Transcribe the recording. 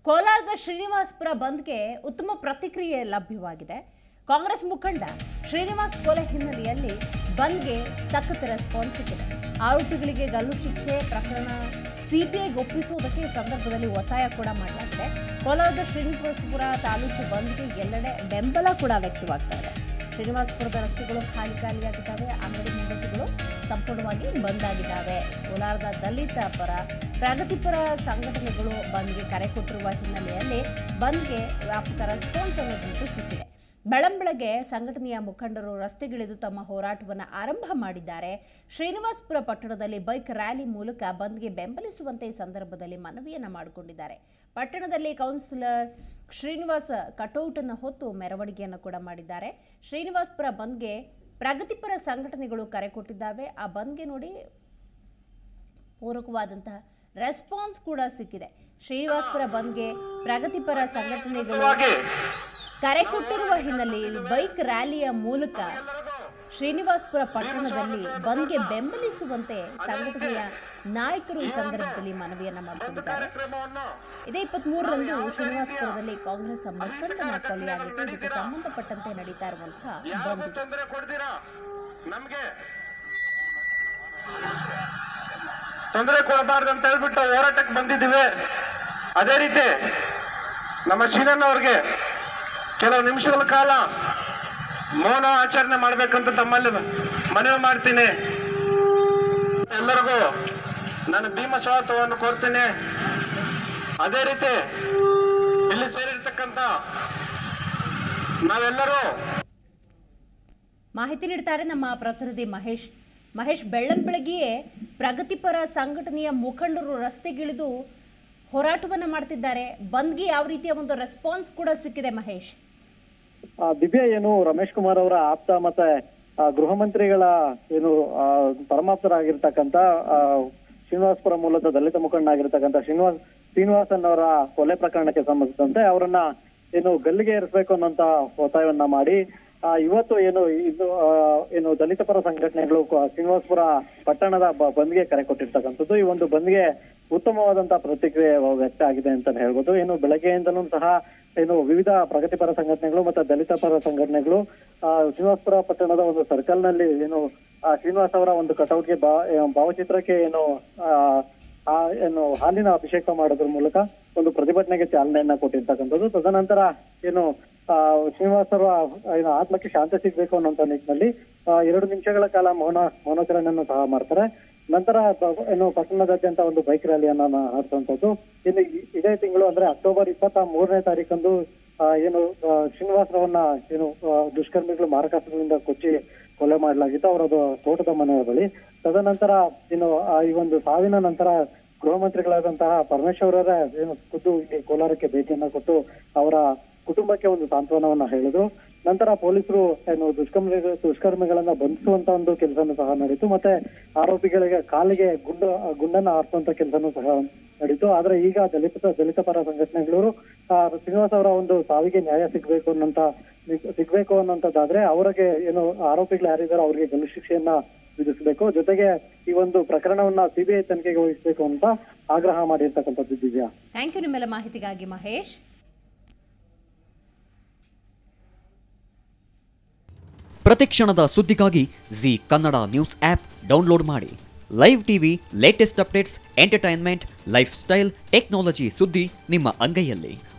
ಕೋಲಾರದ ಶ್ರೀನಿವಾಸ್ಪುರ ಬಂದ್ಗೆ ಉತ್ತಮ ಪ್ರತಿಕ್ರಿಯೆ ಲಭ್ಯವಾಗಿದೆ ಕಾಂಗ್ರೆಸ್ ಮುಖಂಡ ಶ್ರೀನಿವಾಸ್ ಕೊಲೆ ಹಿನ್ನೆಲೆಯಲ್ಲಿ ಬಂದ್ಗೆ ಸಖತ್ ರೆಸ್ಪಾನ್ಸ್ ಸಿಕ್ಕಿದೆ ಆರೋಪಿಗಳಿಗೆ ಗಲ್ಲು ಶಿಕ್ಷೆ ಪ್ರಕರಣ ಸಿಬಿಐಗೆ ಒಪ್ಪಿಸುವುದಕ್ಕೆ ಈ ಸಂದರ್ಭದಲ್ಲಿ ಒತ್ತಾಯ ಕೂಡ ಮಾಡಲಾಗಿದೆ ಕೋಲಾರದ ಶ್ರೀನಿವಾಸಪುರ ತಾಲೂಕು ಬಂದ್ಗೆ ಎಲ್ಲೆಡೆ ಬೆಂಬಲ ಕೂಡ ವ್ಯಕ್ತವಾಗ್ತಾ ಇದೆ ಶ್ರೀನಿವಾಸಪುರದ ರಸ್ತೆಗಳು ಖಾಲಿ ಖಾಲಿಯಾಗಿದ್ದಾವೆ ಅಂಗಡಿ ಮುಂಗಟ್ಟುಗಳು ಸಂಪೂರ್ಣವಾಗಿ ಬಂದ್ ಆಗಿದ್ದಾವೆ ಕೋಲಾರದ ದಲಿತ ಪರ ಪ್ರಗತಿಪರ ಸಂಘಟನೆಗಳು ಬಂದ್ಗೆ ಕರೆ ಕೊಟ್ಟಿರುವ ಹಿನ್ನೆಲೆಯಲ್ಲಿ ಬಂದ್ಗೆ ವ್ಯಾಪಕ ರೆಸ್ಪಾನ್ಸ್ ಅನ್ನೋದಂತೂ ಸಿಕ್ಕಿದೆ ಬೆಳಂಬೆಳಗ್ಗೆ ಸಂಘಟನೆಯ ಮುಖಂಡರು ರಸ್ತೆಗಿಳಿದು ತಮ್ಮ ಹೋರಾಟವನ್ನು ಆರಂಭ ಮಾಡಿದ್ದಾರೆ ಶ್ರೀನಿವಾಸಪುರ ಪಟ್ಟಣದಲ್ಲಿ ಬೈಕ್ ರ್ಯಾಲಿ ಮೂಲಕ ಬಂದ್ಗೆ ಬೆಂಬಲಿಸುವಂತೆ ಈ ಸಂದರ್ಭದಲ್ಲಿ ಮನವಿಯನ್ನ ಮಾಡಿಕೊಂಡಿದ್ದಾರೆ ಪಟ್ಟಣದಲ್ಲಿ ಕೌನ್ಸಿಲರ್ ಶ್ರೀನಿವಾಸ ಕಟೌಟ್ ಅನ್ನು ಹೊತ್ತು ಮೆರವಣಿಗೆಯನ್ನು ಕೂಡ ಮಾಡಿದ್ದಾರೆ ಶ್ರೀನಿವಾಸಪುರ ಬಂದ್ಗೆ ಪ್ರಗತಿಪರ ಸಂಘಟನೆಗಳು ಕರೆ ಕೊಟ್ಟಿದ್ದಾವೆ ಆ ಬಂದ್ಗೆ ನೋಡಿ ಪೂರಕವಾದಂತಹ ರೆಸ್ಪಾನ್ಸ್ ಕೂಡ ಸಿಕ್ಕಿದೆ ಶ್ರೀನಿವಾಸಪುರ ಬಂದ್ಗೆ ಪ್ರಗತಿಪರ ಸಂಘಟನೆಗಳು ಕರೆ ಕೊಟ್ಟಿರುವ ಹಿನ್ನೆಲೆಯಲ್ಲಿ ಬೈಕ್ ರ್ಯಾಲಿಯ ಮೂಲಕ ಶ್ರೀನಿವಾಸಪುರ ಪಟ್ಟಣದಲ್ಲಿ ಬಂದ್ಗೆ ಬೆಂಬಲಿಸುವಂತೆ ಸಂಘಟನೆಯ ನಾಯಕರು ಈ ಸಂದರ್ಭದಲ್ಲಿ ಮನವಿಯನ್ನ ಮಾಡಿಕೊಂಡಿದ್ದಾರೆ ಇದೇ ಇಪ್ಪತ್ಮೂರರಂದು ಶ್ರೀನಿವಾಸಪುರದಲ್ಲಿ ಕಾಂಗ್ರೆಸ್ ಮುಖಂಡನ ಕೊಲೆಯಾಗಿತ್ತು ಇದಕ್ಕೆ ಸಂಬಂಧಪಟ್ಟಂತೆ ನಡೀತಾ ಇರುವಂತಹ ಬಂದ್ ಇದು. ತೊಂದರೆ ಕೊಡ್ತೀರಾ ನಮ್ಗೆ ತೊಂದರೆ ಕೊಡಬಾರ್ದು ಅಂತ ಹೇಳ್ಬಿಟ್ಟು ಹೋರಾಟಕ್ಕೆ ಬಂದಿದ್ದೀವಿ ಅದೇ ರೀತಿ ನಮ್ಮ ಶ್ರೀನಣ್ಣ ಅವ್ರಿಗೆ ಕೆಲವು ನಿಮಿಷಗಳ ಕಾಲ ಮೌನ ಆಚರಣೆ ಮಾಡ್ಬೇಕಂತ ತಮ್ಮಲ್ಲಿ ಮನವಿ ಮಾಡ್ತೀನಿ ಎಲ್ಲರಿಗೂ ನಾನು ಭೀಮ ಸ್ವಾಗತವನ್ನು ಕೋರ್ತೀನಿ ಅದೇ ರೀತಿ ಇಲ್ಲಿ ಸೇರಿರ್ತಕ್ಕಂಥ ನಾವೆಲ್ಲರೂ ಮಾಹಿತಿ ನೀಡ್ತಾರೆ ನಮ್ಮ ಪ್ರತಿನಿಧಿ ಮಹೇಶ್ ಮಹೇಶ್ ಬೆಳ್ಳಂಬೆಳಗ್ಗೆಯೇ ಪ್ರಗತಿಪರ ಸಂಘಟನೆಯ ಮುಖಂಡರು ರಸ್ತೆಗಿಳಿದು ಹೋರಾಟವನ್ನು ಮಾಡ್ತಿದ್ದಾರೆ ಬಂದ್ಗೆ ಯಾವ ರೀತಿಯ ಒಂದು ರೆಸ್ಪಾನ್ಸ್ ಕೂಡ ಸಿಕ್ಕಿದೆ ಮಹೇಶ್ ಆ, ದಿವ್ಯಾ ಏನು ರಮೇಶ್ ಕುಮಾರ್ ಅವರ ಆಪ್ತ ಮತ್ತೆ ಆ, ಗೃಹ ಮಂತ್ರಿಗಳ ಏನು ಆ, ಪರಮಾಪ್ತರಾಗಿರ್ತಕ್ಕಂಥ ಆ, ಶ್ರೀನಿವಾಸಪುರ ಮೂಲದ ದಲಿತ ಮುಖಂಡ ಆಗಿರ್ತಕ್ಕಂಥ ಶ್ರೀನಿವಾಸ್ ಶ್ರೀನಿವಾಸನ್ ಅವರ ಕೊಲೆ ಪ್ರಕರಣಕ್ಕೆ ಸಂಬಂಧಿಸಿದಂತೆ ಅವರನ್ನ ಏನು ಗಲ್ಲಿಗೆ ಏರಿಸಬೇಕು ಅನ್ನೋಂತ ಒತ್ತಾಯವನ್ನ ಮಾಡಿ ಆ, ಇವತ್ತು ಏನು ಇದು ಆ, ಏನು ದಲಿತ ಪರ ಸಂಘಟನೆಗಳು ಕ- ಶ್ರೀನಿವಾಸಪುರ ಪಟ್ಟಣದ ಬ- ಬಂದ್ಗೆ ಕರೆ ಕೊಟ್ಟಿರ್ತಕ್ಕಂಥದ್ದು ಈ ಒಂದು ಬಂದ್ಗೆ ಉತ್ತಮವಾದಂತ ಪ್ರತಿಕ್ರಿಯೆ ವ್ಯಕ್ತ ಆಗಿದೆ ಅಂತ ಹೇಳ್ಬೋದು ಏನು ಬೆಳಗ್ಗೆಯಿಂದಲೂ ಸಹ ಏನು ವಿವಿಧ ಪ್ರಗತಿಪರ ಸಂಘಟನೆಗಳು ಮತ್ತೆ ದಲಿತ ಪರ ಸಂಘಟನೆಗಳು ಆ, ಶ್ರೀನಿವಾಸಪುರ ಪಟ್ಟಣದ ಒಂದು ಸರ್ಕಲ್ ನಲ್ಲಿ ಏನು ಆ, ಶ್ರೀನಿವಾಸ್ ಅವರ ಒಂದು ಕಟೌಟ್ಗೆ ಬಾ ಏನು ಭಾವಚಿತ್ರಕ್ಕೆ ಏನು ಆ, ಆ ಏನು ಹಾಲಿನ ಅಭಿಷೇಕ ಮಾಡೋದ್ರ ಮೂಲಕ ಒಂದು ಪ್ರತಿಭಟನೆಗೆ ಚಾಲನೆಯನ್ನ ಕೊಟ್ಟಿರ್ತಕ್ಕಂಥದ್ದು ತದನಂತರ ಏನು ಆ, ಶ್ರೀನಿವಾಸ್ ಅವರ ಏನು ಆತ್ಮಕ್ಕೆ ಶಾಂತಿ ಸಿಗ್ಬೇಕು ಅನ್ನೋಂಥ ನಿಟ್ಟಿನಲ್ಲಿ ಆ, ಎರಡು ನಿಮಿಷಗಳ ಕಾಲ ಮೌನ ಮೌನಾಚರಣೆಯನ್ನು ಸಹ ಮಾಡ್ತಾರೆ ನಂತರ ಬ- ಏನು ಪಟ್ಟಣದಾದ್ಯಂತ ಒಂದು ಬೈಕ್ ರ್ಯಾಲಿಯನ್ನ ನಡೆಸುವಂತದ್ದು ಇನ್ನು ಇ- ಇದೇ ತಿಂಗಳು ಅಂದ್ರೆ ಅಕ್ಟೋಬರ್ ಇಪ್ಪತ್ತ ಮೂರನೇ ತಾರೀಕಂದು ಆ, ಏನು ಆ, ಶ್ರೀನಿವಾಸರವನ್ನ ಏನು ಆ, ದುಷ್ಕರ್ಮಿಗಳು ಮಾರಕಾಸ್ತ್ರಗಳಿಂದ ಕೊಚ್ಚಿ ಕೊಲೆ ಮಾಡಲಾಗಿತ್ತು ಅವರದು ತೋಟದ ಮನೆಯ ಬಳಿ ತದನಂತರ ಇನ್ನು ಆ, ಈ ಒಂದು ಸಾವಿನ ನಂತರ ಗೃಹ ಮಂತ್ರಿಗಳಾದಂತಹ ಪರಮೇಶ್ವರರ ಏನು ಖುದ್ದು ಇಲ್ಲಿ ಕೋಲಾರಕ್ಕೆ ಭೇಟಿಯನ್ನ ಕೊಟ್ಟು ಅವರ ಕುಟುಂಬಕ್ಕೆ ಒಂದು ಸಾಂತ್ವನವನ್ನ ಹೇಳಿದ್ರು ನಂತರ ಪೊಲೀಸರು ಏನು ದುಷ್ಕರ್ಮಿ ದುಷ್ಕರ್ಮಿಗಳನ್ನ ಬಂಧಿಸುವಂತ ಒಂದು ಕೆಲಸನೂ ಸಹ ನಡೀತು ಮತ್ತೆ ಆರೋಪಿಗಳಿಗೆ ಕಾಲಿಗೆ ಗುಂಡು ಗುಂಡನ್ನ ಹಾರಿಸುವಂತ ಕೆಲಸನೂ ಸಹ ನಡೀತು ಆದ್ರೆ ಈಗ ದಲಿತ ದಲಿತ ಪರ ಸಂಘಟನೆಗಳು ಆ, ಶ್ರೀನಿವಾಸ್ ಅವರ ಒಂದು ಸಾವಿಗೆ ನ್ಯಾಯ ಸಿಗ್ಬೇಕು ಅನ್ನೋಂತ ಸಿಗ್ಬೇಕು ಅನ್ನೋಂಥದ್ದಾದ್ರೆ ಅವರಿಗೆ ಏನು ಆರೋಪಿಗಳು ಯಾರಿದ್ದಾರೋ ಅವರಿಗೆ ಗಲ್ಲು ಶಿಕ್ಷೆಯನ್ನ ವಿಧಿಸಬೇಕು ಜೊತೆಗೆ ಈ ಒಂದು ಪ್ರಕರಣವನ್ನ ಸಿಬಿಐ ತನಿಖೆಗೆ ವಹಿಸಬೇಕು ಅಂತ ಆಗ್ರಹ ಮಾಡಿರ್ತಕ್ಕಂಥದ್ದು ದಿವ್ಯಾ ಥ್ಯಾಂಕ್ ಯು ನಿಮ್ಮೆಲ್ಲ ಮಾಹಿತಿಗಾಗಿ ಮಹೇಶ್ ಪ್ರತಿಕ್ಷಣದ ಸುದ್ದಿಗಾಗಿ Zee Kannada news app download ಮಾಡಿ live TV latest updates entertainment lifestyle technology ಸುದ್ದಿ ನಿಮ್ಮ ಅಂಗೈಯಲ್ಲಿ